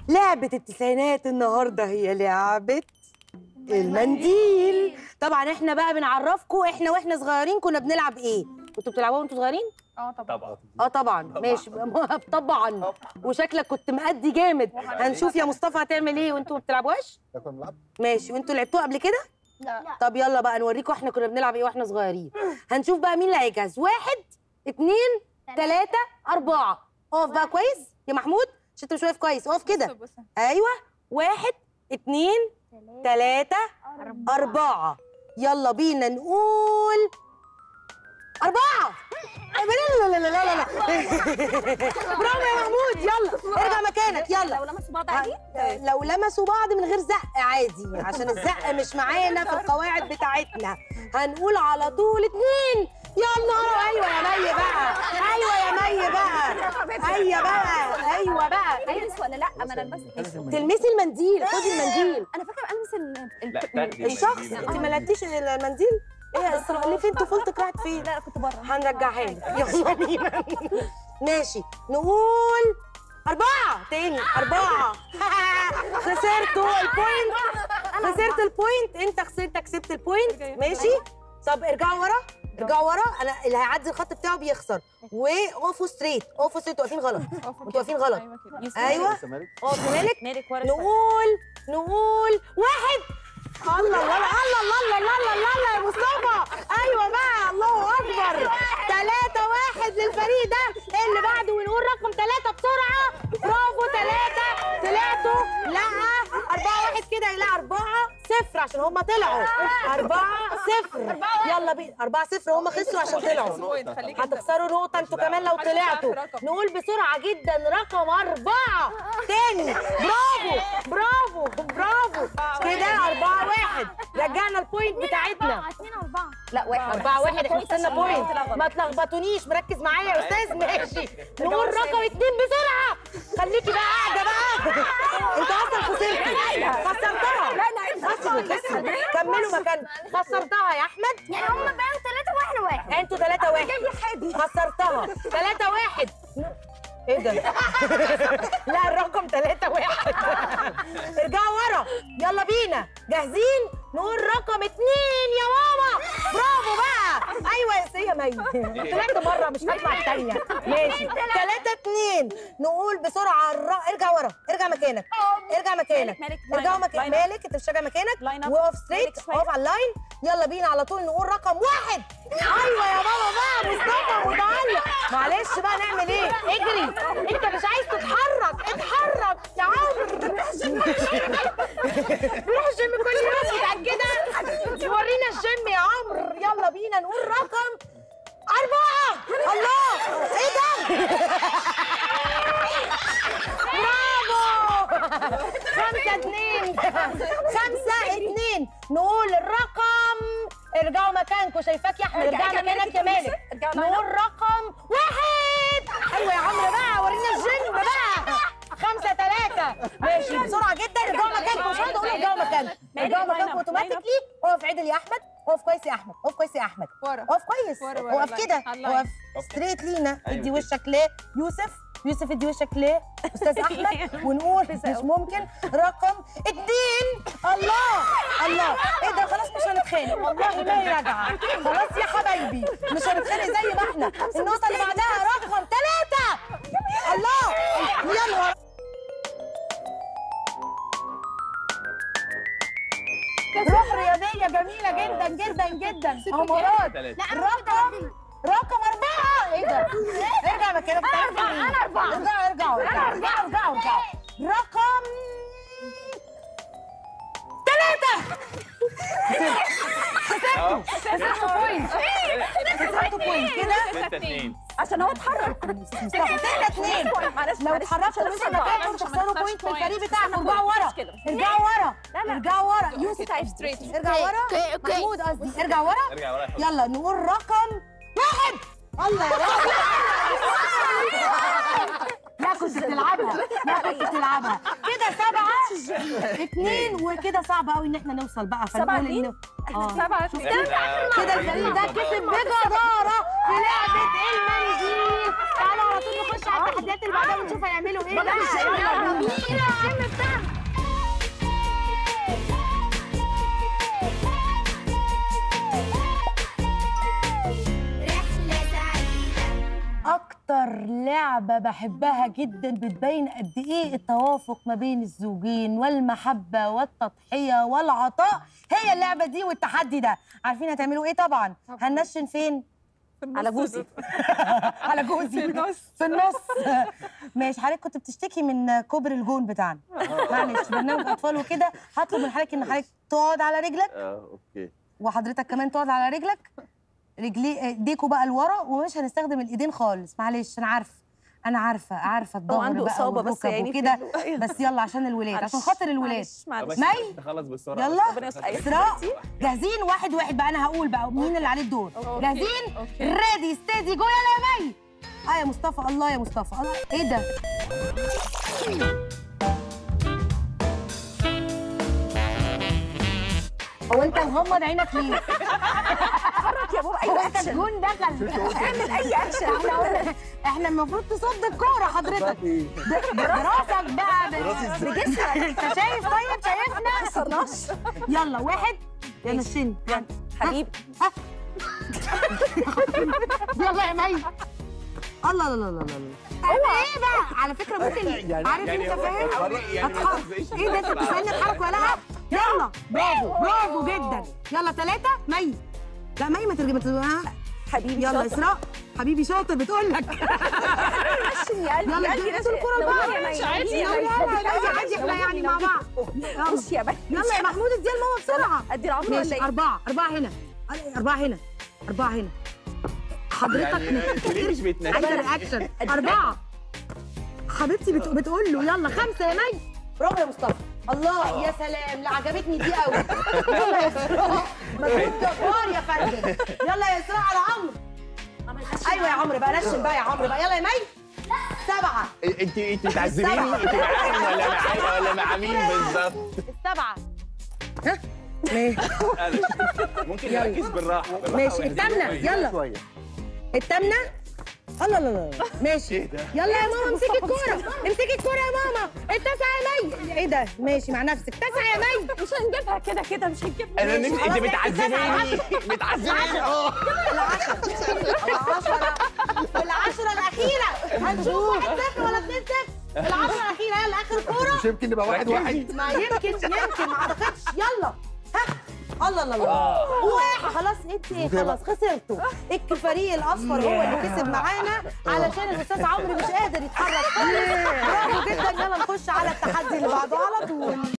لعبة التسعينات النهاردة هي لعبة المنديل طبعا احنا بقى بنعرفكم احنا واحنا صغيرين كنا بنلعب ايه كنتوا بتلعبوها وانتوا صغيرين اه طبعا طبعا اه طبعا ماشي طبعا وشكلك كنت مأدي جامد هنشوف يا مصطفى هتعمل ايه وانتوا ما بتلعبوهاش كنا بنلعب ماشي وانتوا لعبتوها قبل كده لا طب يلا بقى نوريكم احنا كنا بنلعب ايه واحنا صغيرين هنشوف بقى مين اللي هيجهز واحد اتنين تلاتة أربعة اقف بقى كويس يا محمود عشان انت مش واقف كويس اقف كده بص- بص. ايوه واحد اتنين تلاتة أربعة يلا بينا نقول أربعة لا لا لا لا لا لا برافو يا محمود يلا ارجع مكانك يلا لو لمسوا بعض عادي لو لمسوا بعض من غير زق عادي عشان الزق مش معانا في القواعد بتاعتنا هنقول على طول اتنين يا نهار ايوه يا مي بقى ايوه يا مي بقى ايوه بقى ايوه بقى البس ولا لا ما انا لبست تلمسي المنديل خدي المنديل انا فاكره البس ال- ال- لا، تاخدي الشخص المنديل. انت ما لقيتيش المنديل ايه الصراحه ليه فين طفولتك راحت فين لا كنت بره هنرجعها لك يلا بينا ماشي نقول أربعة تاني أربعة خسرتوا البوينت خسرت البوينت أنت خسرت كسبت البوينت ماشي طب ارجعوا ورا ارجعوا ورا أنا اللي هيعدي الخط بتاعه بيخسر وقفوا ستريت قفوا ستريت واقفين غلط انتوا واقفين غلط ايوه كده يوسف. أيوة. الزمالك اقف مالك مالك ورا شوية. نقول نقول واحد الله الله الله الله الله الله الله الله يا مصطفى ايوه بقى الله اكبر ثلاثة واحد للفريق ده اللي بعده ونقول رقم ثلاثة بسرعة برافو ثلاثة طلعتوا لا أربعة واحد كده لا أربعة صفر عشان هما طلعوا أربعة صفر يلا بينا أربعة صفر هما خسروا عشان طلعوا بوينت، خليك انت. هتخسروا نقطة انتوا كمان لو محدش يعرف طلعتوا رقم. نقول بسرعة جدا رقم أربعة تاني برافو برافو برافو كده أربعة واحد رجعنا البوينت بتاعتنا اتنين اربعة لا واحد أربعة واحد احنا وصلنا بوينت اتلخبط. ما تلخبطونيش مركز معايا يا أستاذ ماشي رجعوا نقول تاني. رقم اتنين بسرعة خليكي بقى قاعدة بقى انتوا أصلا خسرتوا خسرتها لا انا خسروا خسروا كملوا مكانكم خسرتها يا أحمد يعني هم بقوا ثلاثة واحد واحد انتوا ثلاثة واحد جاي حادي خسرتها ثلاثة واحد ايه ده؟ لا الرقم ثلاثة واحد ارجعوا ورا يلا بينا جاهزين؟ نقول رقم اتنين يا ماما برافو بقى ايوه يا سيه مي طلعت بره مش هطلع الثانية ماشي ثلاثة اتنين نقول بسرعة الر... ارجع ورا ارجع مكانك ارجع مكانك مالك ارجعوا مكانك لاين اب. مالك انت مش راجع مكانك لاين اب. وقف ستريت مالك شوية. اقف على اللاين يلا بينا على طول نقول رقم واحد ايوه يا ماما بقى مصطفى متعلق معلش بقى نعمل ايه اجري انت مش عايز تتحرك اتحرك يا عمرو بيروح الجيم كل يوم متأكدة ورينا الجيم يا عمرو يلا بينا نقول رقم أربعة الله ايه ده برافو خمسة اتنين خمسة اتنين نقول الرقم ارجعوا مكانكم شايفاك يا احمد ارجع ارجع مكانك يا مالك ارجعوا لاين نقول رقم واحد ايوه يا عمرو بقى ورينا الجيم بقى خمسة ثلاثة ماشي بسرعة جدا ارجعوا مكانكم مش هقعد اقول ارجعوا مكانكم ارجعوا لاين مكانكم اب، اوتوماتيكلي اقف عدل يا احمد اقف كويس يا احمد اقف كويس يا احمد ورا اقف كويس ورا ورا اقف لاين. كده على اللاين. اقف ستريت لينا أيوة ادي كده. وشك ليه يوسف يوسف ادي وشك ليه استاذ احمد ونقول مش ممكن رقم اتنين الله الله ايه ده خلاص مش هنتخانق والله ما هي راجعه خلاص يا حبايبي مش هنتخانق زي ما احنا النقطه اللي بعدها رقم ثلاثه الله يا نهار روح رياضيه جميله جدا جدا جدا اهو مراد ثلاثة. رقم رقم أربعة إيه ده؟ ارجع مكانك أنا أربعة، أنا أربعة. ارجعوا ارجعوا ارجعوا ارجعوا ارجعوا ارجعوا رقم ثلاثة اه خسرتوا بوينت خسرتوا بوينت كده ستة اتنين عشان هو اتحرك خسرنا اثنين معلش لو معلش، اتحركتوا مش مش هنخسر بقى، مكانكم مش تخسروا هنخسرش بوينت من point. الفريق بتاعكم مش ارجعوا ورا كده. ارجعوا ورا لا، لا. ارجعوا ورا يوسف تايب ستريت ارجع ورا اوكي، اوكي. محمود قصدي ارجع ورا ارجع ورا يا حبيبي. يلا نقول رقم واحد الله يا رب لا كنت بتلعبها لا كنت بتلعبها كده سبعة اتنين وكده صعب قوي ان احنا نوصل بقى سبعة فنقول اتنين؟ إن- اه سبعة احنا كده الفريق ده كسب بجدارة في لعبه المنديل تعالوا على طول نخش على التحديات اللي بعدها ونشوف هيعملوا ايه بقى يلا بينا. رحلة سعيدة اكتر لعبه بحبها جدا بتبين قد ايه التوافق ما بين الزوجين والمحبه والتضحيه والعطاء هي اللعبه دي والتحدي ده عارفين هتعملوا ايه طبعا هننشن فين على جوزي على جوزي في النص في النص ماشي حضرتك كنت بتشتكي من كوبري الجون بتاعنا معلش برنامج اطفال وكده هطلب من حضرتك ان حضرتك تقعد على رجلك اه اوكي وحضرتك كمان تقعد على رجلك رجلي ايديكوا بقى لورا ومش هنستخدم الايدين خالص معلش انا عارفه انا عارفه عارفه الظهر عنده بقى إصابة بس والركب يعني في وكده ال- بس يلا عشان الولاد عشان معلش، خاطر الولاد معلش معلش بس مي؟ نخلص بسرعه يلا ربنا يستر عليك. اسراء جاهزين واحد واحد بقى انا هقول بقى مين اللي عليه الدور جاهزين ريدي ستيدي جو يلا يا مي اه يا مصطفى الله يا مصطفى الله ايه ده هو انت مغمض عينك ليه؟ اتحرك يا بابا هو اي انت اكشن الجون دخل اعمل اي اكشن احنا قلنا احنا المفروض تصد الكوره حضرتك ب- براسك بقى ب- بجسمك انت شايف طيب شايفنا خسرناش يلا واحد يا نشين حبيبي يلا يا مي الله لا لا لا لا ايه بقى على فكره ممكن عارف انت فاهم يعني هتحرك. ايه ده انت بتسالني اتحرك ولا لا يلا برافو برافو جدا يلا ثلاثه مي لا مي ما ترجع ما ترجع حبيبي يلا شاطر. اسراء حبيبي شاطر بتقول لك مشي يا قلبي يلا يا قلبي ادوا الكوره بقى مش عادي يلا يلا عادي عادي احنا يعني مع بعض يلا بص يا بني يلا يا محمود اديها لماما بسرعه ادي العمر ولا ماشي ايه أربعة أربعة هنا أربعة هنا أربعة هنا حضرتك يعني انتوا ليه مش عايزة بتنشنوا رياكشن أربعة حبيبتي بت... بتقول له يلا خمسة يا مي برافو يا مصطفى الله يا سلام لا عجبتني دي قوي يلا يا إسراء مجهود جبار يا فندم يلا يا إسراء على عمرو أيوة يا عمرو بقى نشن بقى يا عمرو بقى يلا يا مي سبعة انت انت بتعذبيني انت معايا ولا معايا ولا مع مين بالظبط السبعة ها ماشي أنا- ممكن نركز بالراحه بالراحة ماشي واهدى التامنة شوية. يلا التامنة الله لا لا لا ماشي ايه ده؟ يلا يا ماما امسكي الكورة امسكي الكورة يا ماما التاسعة يا مي ايه ده ماشي مع نفسك تاسعة يا مي مش هنجيبها كده كده مش هنجيبها انا نفسي انت خلاص، بتعذبيني بتعذبيني اه العشرة العشرة والعشرة الأخيرة هنشوف واحد صفر ولا اتنين صفر العشرة الأخيرة يلا آخر كورة مش يمكن نبقى واحد واحد ما يمكن يمكن ما اعتقدش يلا ها الله الله الله واحد خلاص انت ايه خلاص خسرتوا الفريق الاصفر هو اللي كسب معانا علشان الاستاذ عمرو مش قادر يتحرك خالص برافو جدا يلا نخش على التحدي اللي بعده على طول